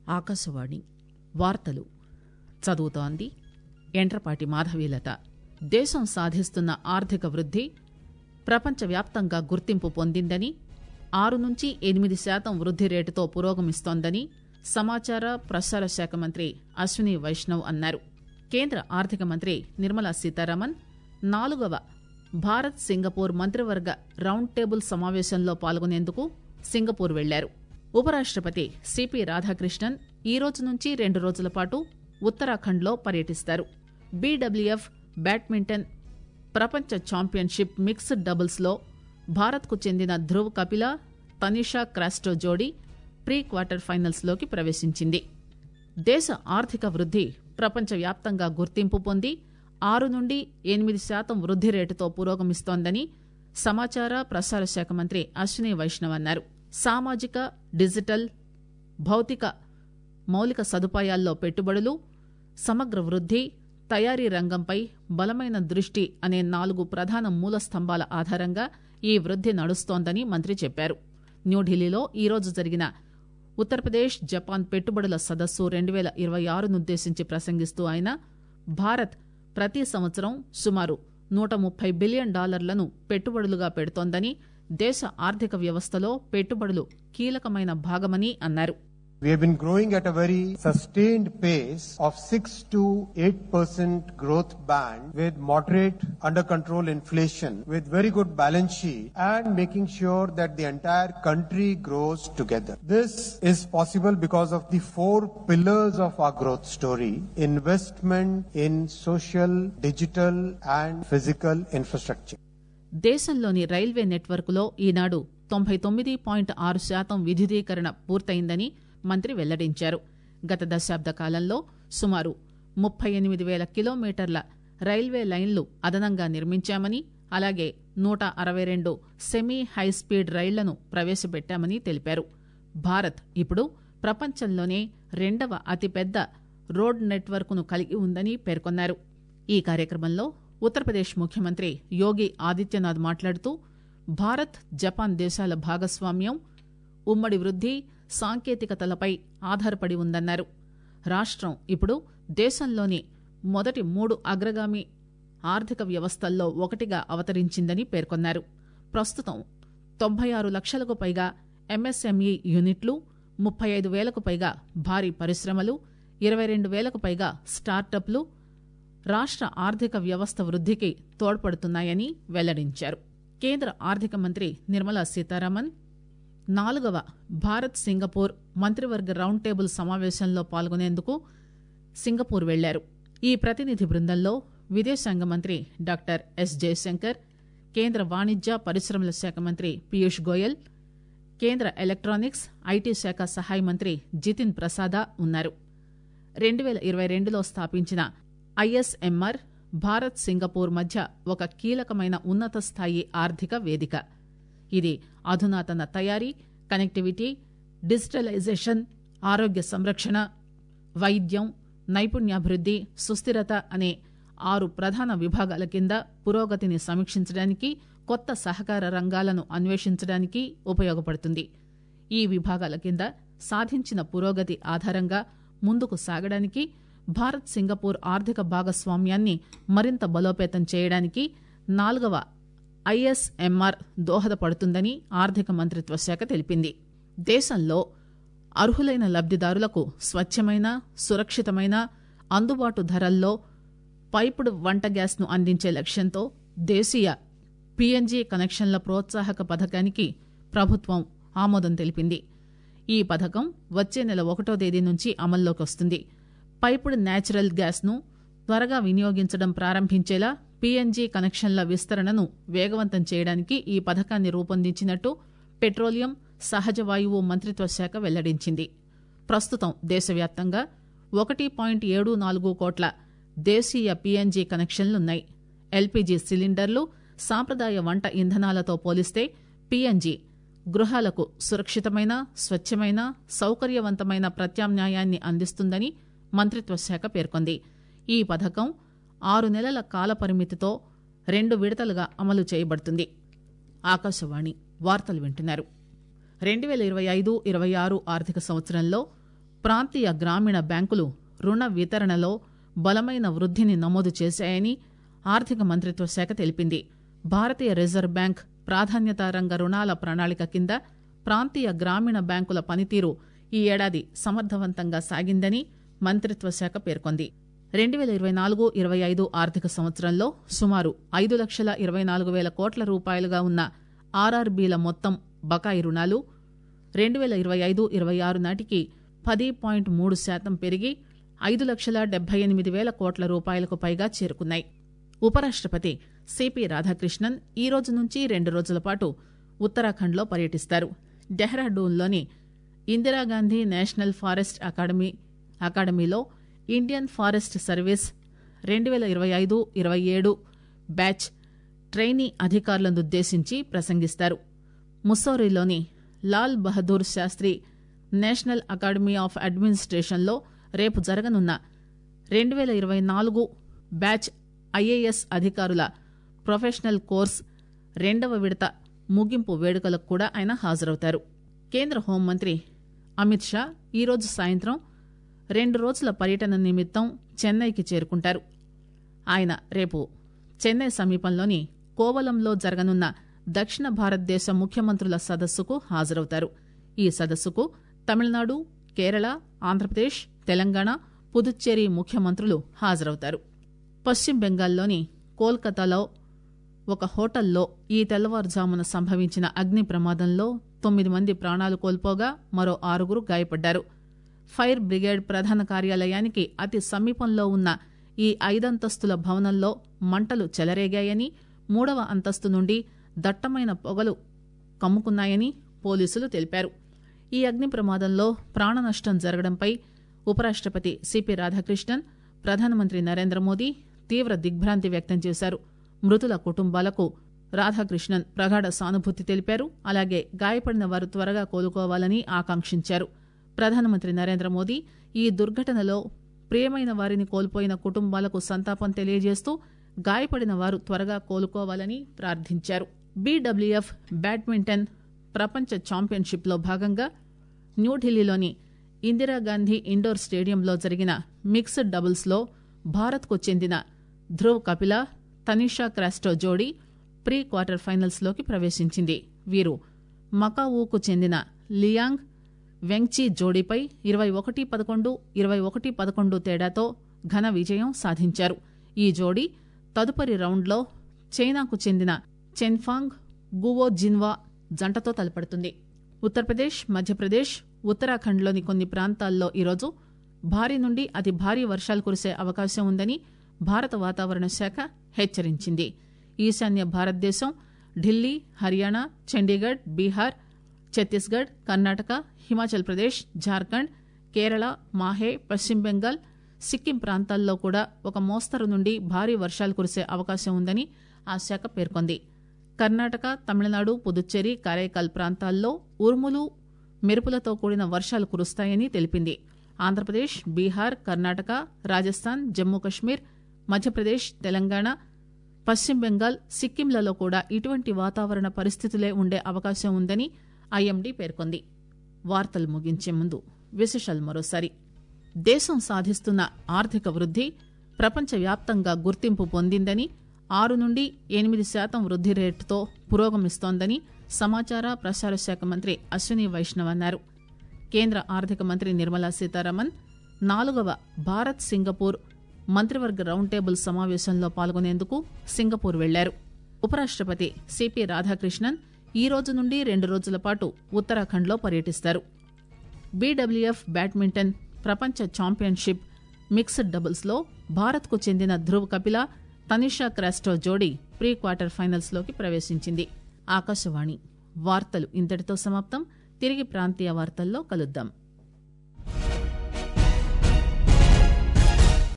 ఆకాశవాణి వార్తలు చదువుతోంది ఎంట్రపాటి మాధవీలత దేశం సాధిస్తున్న ఆర్థిక వృద్ది ప్రపంచవ్యాప్తంగా గుర్తింపు పొందిందని ఆరు నుంచి ఎనిమిది శాతం వృద్ది రేటుతో పురోగమిస్తోందని సమాచార ప్రసార శాఖ మంత్రి అశ్విని వైష్ణవ్ అన్నారు కేంద్ర ఆర్థిక మంత్రి నిర్మలా సీతారామన్ నాలుగవ భారత్ సింగపూర్ మంత్రివర్గ రౌండ్ టేబుల్ సమావేశంలో పాల్గొనేందుకు సింగపూర్ వెళ్లారు ఉపరాష్టపతి సిపి రాధాకృష్ణన్ ఈ రోజు నుంచి రెండు రోజుల పాటు ఉత్తరాఖండ్లో పర్యటిస్తారు బీడబ్ల్యూఎఫ్ బ్యాడ్మింటన్ ప్రపంచ ఛాంపియన్షిప్ మిక్స్డ్ డబుల్స్ లో భారత్ కు చెందిన ధ్రువ్ కపిల తనిషా క్రాస్టో జోడీ ప్రీ క్వార్టర్ ఫైనల్స్ లోకి ప్రవేశించింది దేశ ఆర్థిక వృద్ది ప్రపంచవ్యాప్తంగా గుర్తింపు పొంది ఆరు నుండి ఎనిమిది శాతం వృద్ది రేటుతో పురోగమిస్తోందని సమాచార ప్రసార శాఖ మంత్రి అశ్విని వైష్ణవ్ అన్నారు సామాజిక డిజిటల్ భౌతిక మౌలిక సదుపాయాల్లో పెట్టుబడులు సమగ్ర వృద్ది తయారీ రంగంపై బలమైన దృష్టి అనే నాలుగు ప్రధాన మూల స్తంభాల ఆధారంగా ఈ వృద్ది నడుస్తోందని మంత్రి చెప్పారు న్యూఢిల్లీలో ఈరోజు జరిగిన ఉత్తరప్రదేశ్ జపాన్ పెట్టుబడుల సదస్సు రెండు పేల ఇరవై ఆరునుద్దేశించి ప్రసంగిస్తూ ఆయన భారత్ ప్రతి సంవత్సరం సుమారు నూట ముప్పై బిలియన్ డాలర్లను పెట్టుబడులుగా పెడుతోందని దేశ ఆర్థిక వ్యవస్థలో పెట్టుబడులు కీలకమైన భాగమని అన్నారు We have been growing at a very sustained pace of 6 to 8% growth band with moderate under control inflation with very good balance sheet and making sure that the entire country grows together. This is possible because of the four pillars of our growth story. Investment in social, digital and physical infrastructure. దేశంలోని railway నెట్వర్క్లో ఈనాడు తొంభై తొమ్మిది point ఆరు శాతం విద్యుదీకరణ పూర్తయిందని మంత్రి వెల్లడించారు గత దశాబ్ద కాలంలో సుమారు ముప్పై ఎనిమిది వేల కిలోమీటర్ల రైల్వే లైన్లు అదనంగా నిర్మించామని అలాగే నూట అరవై రెండు సెమీ హైస్పీడ్ రైళ్లను ప్రవేశపెట్టామని తెలిపారు భారత్ ఇప్పుడు ప్రపంచంలోనే రెండవ అతిపెద్ద రోడ్ నెట్వర్క్ను కలిగి ఉందని పేర్కొన్నారు ఈ కార్యక్రమంలో ఉత్తరప్రదేశ్ ముఖ్యమంత్రి యోగి ఆదిత్యనాథ్ మాట్లాడుతూ భారత్ జపాన్ దేశాల భాగస్వామ్యం ఉమ్మడి వృద్ది సాంకేతికతలపై ఆధారపడి ఉందన్నారు రాష్టం ఇప్పుడు దేశంలోని మొదటి మూడు అగ్రగామి ఆర్థిక వ్యవస్థల్లో ఒకటిగా అవతరించిందని పేర్కొన్నారు ప్రస్తుతం తొంభై ఆరు లక్షలకు పైగా ఎంఎస్ఎంఈ యూనిట్లు ముప్పై ఐదు వేలకు పైగా భారీ పరిశ్రమలు ఇరవై రెండు వేలకు పైగా స్టార్టప్లు రాష్ట ఆర్థిక వ్యవస్థ వృద్దికి తోడ్పడుతున్నాయని వెల్లడించారు కేంద్ర ఆర్థిక మంత్రి నిర్మలా సీతారామన్ నాలుగవ భారత్ సింగపూర్ మంత్రివర్గ రౌండ్ టేబుల్ సమావేశంలో పాల్గొనేందుకు సింగపూర్ వెళ్లారు ఈ ప్రతినిధి బృందంలో విదేశాంగ మంత్రి డాక్టర్ ఎస్ జయశంకర్ కేంద్ర వాణిజ్య పరిశ్రమల శాఖ మంత్రి పీయూష్ గోయల్ కేంద్ర ఎలక్ట్రానిక్స్ ఐటీ శాఖ సహాయ మంత్రి జితిన్ ప్రసాద ఉన్నారు రెండు పేల ఇరవై రెండులో స్థాపించిన ఐఎస్ఎంఆర్ భారత్ సింగపూర్ మధ్య ఒక కీలకమైన ఉన్నత స్థాయి ఆర్థిక వేదిక ఇది అధునాతన తయారీ కనెక్టివిటీ డిజిటలైజేషన్ ఆరోగ్య సంరక్షణ వైద్యం నైపుణ్యాభివృద్ది సుస్థిరత అనే ఆరు ప్రధాన విభాగాల కింద పురోగతిని సమీక్షించడానికి కొత్త సహకార రంగాలను అన్వేషించడానికి ఉపయోగపడుతుంది ఈ విభాగాల కింద సాధించిన పురోగతి ఆధారంగా ముందుకు సాగడానికి భారత్ సింగపూర్ ఆర్థిక భాగస్వామ్యాన్ని మరింత బలోపేతం చేయడానికి నాలుగవ ఐఎస్ఎంఆర్ దోహదపడుతుందని ఆర్థిక మంత్రిత్వ శాఖ తెలిపింది దేశంలో అర్హులైన లబ్దిదారులకు స్వచ్ఛమైన సురక్షితమైన అందుబాటు ధరల్లో పైపుడు వంట గ్యాస్ ను అందించే లక్ష్యంతో దేశీయ పీఎన్జీ కనెక్షన్ల ప్రోత్సాహక పథకానికి ప్రభుత్వం ఆమోదం తెలిపింది ఈ పథకం వచ్చే నెల ఒకటో తేదీ నుంచి అమల్లోకి వస్తుంది పైపుడు న్యాచురల్ గ్యాస్ ను త్వరగా వినియోగించడం ప్రారంభించేలా పీఎన్జీ కనెక్షన్ల విస్తరణను వేగవంతం చేయడానికి ఈ పథకాన్ని రూపొందించినట్టు పెట్రోలియం సహజ వాయువు మంత్రిత్వ శాఖ వెల్లడించింది ప్రస్తుతం దేశవ్యాప్తంగా ఒకటి పాయింట్ ఏడు నాలుగు కోట్ల దేశీయ పీఎన్జీ కనెక్షన్లున్నాయి ఎల్పీజీ సిలిండర్లు సాంప్రదాయ వంట ఇంధనాలతో పోలిస్తే పీఎన్జీ గృహాలకు సురక్షితమైన స్వచ్ఛమైన సౌకర్యవంతమైన ప్రత్యామ్నాయాన్ని అందిస్తుందని మంత్రిత్వ శాఖ పేర్కొంది ఈ పథకం ఆరు నెలల కాల పరిమితితో రెండు విడతలుగా అమలు చేయబడుతుంది ఆకాశవాణి వార్తలు వింటున్నారు రెండు పేల ఇరవై ఐదు ఇరవై ఆరు ఆర్థిక సంవత్సరంలో ప్రాంతీయ గ్రామీణ బ్యాంకులు రుణ వితరణలో బలమైన వృద్ధిని నమోదు చేశాయని ఆర్థిక మంత్రిత్వ శాఖ తెలిపింది భారతీయ రిజర్వ్ బ్యాంక్ ప్రాధాన్యతా రంగ రుణాల ప్రణాళిక కింద ప్రాంతీయ గ్రామీణ బ్యాంకుల పనితీరు ఈ ఏడాది సమర్థవంతంగా సాగిందని మంత్రిత్వ శాఖ పేర్కొంది రెండు పేల ఇరవై నాలుగు ఇరవై ఐదు ఆర్థిక సంవత్సరంలో సుమారు ఐదు లక్షల ఇరవై నాలుగు వేల కోట్ల రూపాయలుగా ఉన్న ఆర్ఆర్బీల మొత్తం బకాయి రుణాలు రెండు పేల ఇరవై ఐదు ఇరవై ఆరు నాటికి పది పాయింట్ మూడు శాతం పెరిగి ఐదు లక్షల డెబ్బై ఎనిమిది వేల కోట్ల రూపాయలకు పైగా చేరుకున్నాయి ఉపరాష్టపతి సిపి రాధాకృష్ణన్ ఈ రోజు నుంచి రెండు రోజుల పాటు ఉత్తరాఖండ్లో పర్యటిస్తారు డెహ్రాడూన్లోని ఇందిరాగాంధీ నేషనల్ ఫారెస్ట్ అకాడమీ అకాడమీలో ఇండియన్ ఫారెస్ట్ సర్వీస్ రెండు పేల ఇరవై ఐదు ఇరవై ఏడు బ్యాచ్ ట్రైనీ అధికారులను ఉద్దేశించి ప్రసంగిస్తారు ముస్సోరీలోని Lal Bahadur Shastri national academy of అడ్మినిస్ట్రేషన్లో రేపు జరగనున్న రెండు పేల ఇరవై నాలుగు బ్యాచ్ ఐఏఎస్ అధికారుల ప్రొఫెషనల్ కోర్స్ రెండవ విడత ముగింపు వేడుకలకు కూడా ఆయన హాజరవుతారు కేంద్ర హోంమంత్రి అమిత్ షా ఈరోజు సాయంత్రం రెండు రోజుల పర్యటన నిమిత్తం చెన్నైకి చేరుకుంటారు ఆయన రేపు చెన్నై సమీపంలోని కోవలంలో జరగనున్న దక్షిణ భారతదేశ ముఖ్యమంత్రుల సదస్సుకు హాజరవుతారు ఈ సదస్సుకు తమిళనాడు కేరళ ఆంధ్రప్రదేశ్ తెలంగాణ పుదుచ్చేరి ముఖ్యమంత్రులు హాజరవుతారు పశ్చిమ బెంగాల్లోని కోల్కతాలో ఒక హోటల్లో ఈ తెల్లవారుజామున సంభవించిన అగ్ని ప్రమాదంలో తొమ్మిది మంది ప్రాణాలు కోల్పోగా మరో ఆరుగురు గాయపడ్డారు ఫైర్ బ్రిగేడ్ ప్రధాన కార్యాలయానికి అతి సమీపంలో ఉన్న ఈ ఐదంతస్తుల భవనంలో మంటలు చెలరేగాయని మూడవ అంతస్తు నుండి దట్టమైన పొగలు కమ్ముకున్నాయని పోలీసులు తెలిపారు ఈ అగ్ని ప్రమాదంలో ప్రాణ నష్టం జరగడంపై ఉపరాష్టపతి సిపి రాధాకృష్ణన్ ప్రధానమంత్రి నరేంద్ర మోదీ తీవ్ర దిగ్భ్రాంతి వ్యక్తం చేశారు మృతుల కుటుంబాలకు రాధాకృష్ణన్ ప్రగాఢ సానుభూతి తెలిపారు అలాగే గాయపడిన వారు త్వరగా కోలుకోవాలని ఆకాంక్షించారు ప్రధానమంత్రి నరేంద్ర మోదీ ఈ దుర్ఘటనలో ప్రియమైన వారిని కోల్పోయిన కుటుంబాలకు సంతాపం తెలియజేస్తూ గాయపడిన వారు త్వరగా కోలుకోవాలని ప్రార్థించారు బీడబ్ల్యూఎఫ్ బ్యాడ్మింటన్ ప్రపంచ ఛాంపియన్షిప్లో భాగంగా న్యూఢిల్లీలోని ఇందిరాగాంధీ ఇండోర్ స్టేడియంలో జరిగిన మిక్స్డ్ డబుల్స్లో భారత్కు చెందిన ధ్రువ్ కపిల తనిషా క్రాస్టో జోడీ ప్రీ క్వార్టర్ ఫైనల్స్లోకి ప్రవేశించింది వీరు మకావూకు చెందిన లియాంగ్ వెంగ్చీ జోడీపై ఇరవై ఒకటి పదకొండు ఇరవై ఒకటి పదకొండు తేడాతో ఘన విజయం సాధించారు ఈ జోడీ తదుపరి రౌండ్లో చైనాకు చెందిన చెన్ఫాంగ్ గువో జిన్వా జంటతో తలపడుతుంది ఉత్తరప్రదేశ్ మధ్యప్రదేశ్ ఉత్తరాఖండ్లోని కొన్ని ప్రాంతాల్లో ఈరోజు భారీ నుండి అతి భారీ వర్షాలు కురిసే అవకాశం ఉందని భారత వాతావరణ శాఖ హెచ్చరించింది ఈశాన్య భారతదేశం ఢిల్లీ హర్యానా చండీగఢ్ బీహార్ ఛత్తీస్గఢ్ కర్ణాటక హిమాచల్ ప్రదేశ్ జార్ఖండ్ కేరళ మాహే పశ్చిమ బెంగాల్ సిక్కిం ప్రాంతాల్లో కూడా ఒక మోస్తరు నుండి భారీ వర్షాలు కురిసే అవకాశం ఉందని ఆ శాఖ పేర్కొంది కర్ణాటక తమిళనాడు పుదుచ్చేరి కారైకాల్ ప్రాంతాల్లో ఉరుములు మెరుపులతో కూడిన వర్షాలు కురుస్తాయని తెలిపింది ఆంధ్రప్రదేశ్ బీహార్ కర్ణాటక రాజస్థాన్ జమ్మూ కశ్మీర్ మధ్యప్రదేశ్ తెలంగాణ పశ్చిమ బెంగాల్ సిక్కింలలో కూడా ఇటువంటి వాతావరణ పరిస్థితులే ఉండే అవకాశం ఉందని ఐఎండీ పేర్కొంది వార్తలు ముగించే ముందు విశేషాలు మరోసారి దేశం సాధిస్తున్న ఆర్థిక వృద్ది ప్రపంచవ్యాప్తంగా గుర్తింపు పొందిందని ఆరు నుండి ఎనిమిది శాతం వృద్ది రేటుతో పురోగమిస్తోందని సమాచార ప్రసార శాఖ మంత్రి అశ్విని వైష్ణవ్ అన్నారు కేంద్ర ఆర్థిక మంత్రి నిర్మలా సీతారామన్ నాలుగవ భారత్ సింగపూర్ మంత్రివర్గ రౌండ్ టేబుల్ సమావేశంలో పాల్గొనేందుకు సింగపూర్ వెళ్లారు ఉపరాష్టపతి సిపి రాధాకృష్ణన్ ఈ రోజు నుండి రెండు రోజుల పాటు ఉత్తరాఖండ్లో పర్యటిస్తారు బీడబ్ల్యూఎఫ్ బ్యాడ్మింటన్ ప్రపంచ ఛాంపియన్షిప్ మిక్స్డ్ డబుల్స్లో భారత్కు చెందిన ధ్రువ్ కపిల తనిషా క్రాస్టో జోడీ ప్రీ క్వార్టర్ ఫైనల్స్లోకి ప్రవేశించింది ఆకాశవాణి వార్తలు ఇంతటితో సమాప్తం తిరిగి ప్రాంతీయ వార్తల్లో కలుద్దాం